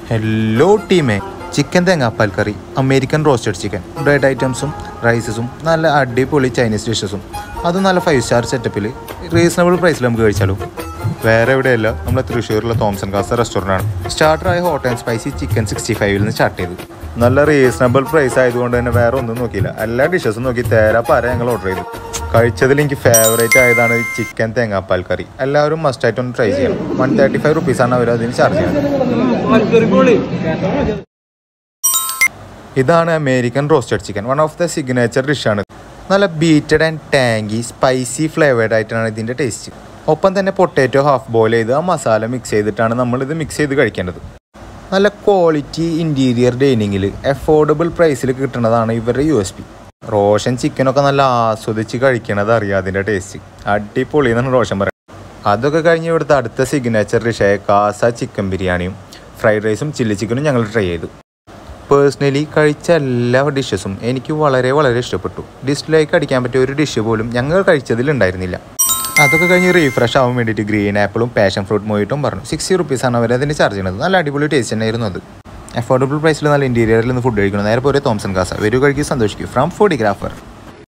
hello ടീമേ chicken തേങ്ങാപ്പാൽ curry American roasted chicken bread ഐറ്റംസും റൈസസും നല്ല അടിപൊളി ചൈനീസ് ഡിഷസും അതും നല്ല ഫൈവ് സ്റ്റാർ സെറ്റപ്പിൽ റീസണബിൾ പ്രൈസിൽ നമുക്ക് കഴിച്ചാലോ വേറെ എവിടെയല്ല നമ്മുടെ തൃശ്ശൂരിലെ തോംസൺ കാസ റെസ്റ്റോറൻ്റ് ആണ് സ്റ്റാർട്ടറായ hot and spicy chicken sixty ഫൈവിൽ നിന്ന് സ്റ്റാർട്ട് ചെയ്തു നല്ല റീസണബിൾ പ്രൈസ് ആയതുകൊണ്ട് തന്നെ വേറെ ഒന്നും നോക്കിയില്ല എല്ലാ ഡിഷസും നോക്കി തേരാ പാര ഞങ്ങൾ ഓർഡർ ചെയ്തു കഴിച്ചതിൽ എനിക്ക് ഫേവറേറ്റ് ആയതാണ് ഈ ചിക്കൻ തേങ്ങാപ്പാൽ കറി എല്ലാവരും മസ്റ്റായിട്ട് ഒന്ന് ട്രൈ ചെയ്യണം വൺ തേർട്ടി ഫൈവ് റുപ്പീസാണ് അവർ അതിന് ചാർജ് ചെയ്യുന്നത് ഇതാണ് American roasted chicken one of the signature ഡിഷാണ് നല്ല beated and tangy spicy flavoured ആയിട്ടാണ് ഇതിൻ്റെ ടേസ്റ്റ് ഒപ്പം തന്നെ പൊട്ടാറ്റോ ഹാഫ് ബോയിൽ ചെയ്ത് ആ മസാല മിക്സ് ചെയ്തിട്ടാണ് നമ്മൾ ഇത് മിക്സ് ചെയ്ത് കഴിക്കേണ്ടത് നല്ല ക്വാളിറ്റി ഇൻറ്റീരിയർ ഡൈനിങ്ങിൽ അഫോർഡബിൾ പ്രൈസിൽ കിട്ടുന്നതാണ് ഇവരുടെ യു എസ് പി റോഷൻ ചിക്കനൊക്കെ നല്ല ആസ്വദിച്ച് കഴിക്കണത് അറിയാം അതിൻ്റെ ടേസ്റ്റ് അടിപൊളി എന്നാണ് റോഷൻ പറയുന്നത് അതൊക്കെ കഴിഞ്ഞ് ഇവിടുത്തെ അടുത്ത സിഗ്നേച്ചർ ഡിഷായ കാസ ചിക്കൻ ബിരിയാണിയും ഫ്രൈഡ് റൈസും ചില്ലി ചിക്കനും ഞങ്ങൾ ട്രൈ ചെയ്തു പേഴ്സണലി കഴിച്ച എല്ലാ ഡിഷസും എനിക്ക് വളരെ വളരെ ഇഷ്ടപ്പെട്ടു ഡിസ്ലൈക്ക് അടിക്കാൻ പറ്റിയ ഒരു ഡിഷ് പോലും ഞങ്ങൾ കഴിച്ചതിൽ ഉണ്ടായിരുന്നില്ല അതൊക്കെ കഴിഞ്ഞ് റീഫ്രഷ് ആവാൻ വേണ്ടിയിട്ട് ഗ്രീൻ ആപ്പിളും പാഷൻ ഫ്രൂട്ട് മോയിട്ടും പറഞ്ഞു സിക്സ്റ്റി റുപ്പീസാണ് അവർ അതിന് ചാർജ് ചെയ്യുന്നത് നല്ല അടിപൊളി ടേസ്റ്റ് തന്നെയായിരുന്നു അത് അഫോർഡബിൾ പ്രൈസിൽ നല്ല ഇൻറ്റീരിയറിൽ നിന്ന് ഫുഡ് കഴിക്കണം നേരെ പോലെ തോംസൺ കാസ വരൂ കഴിക്കും സന്തോഷിക്കും ഫ്രം ഫോട്ടോഗ്രാഫർ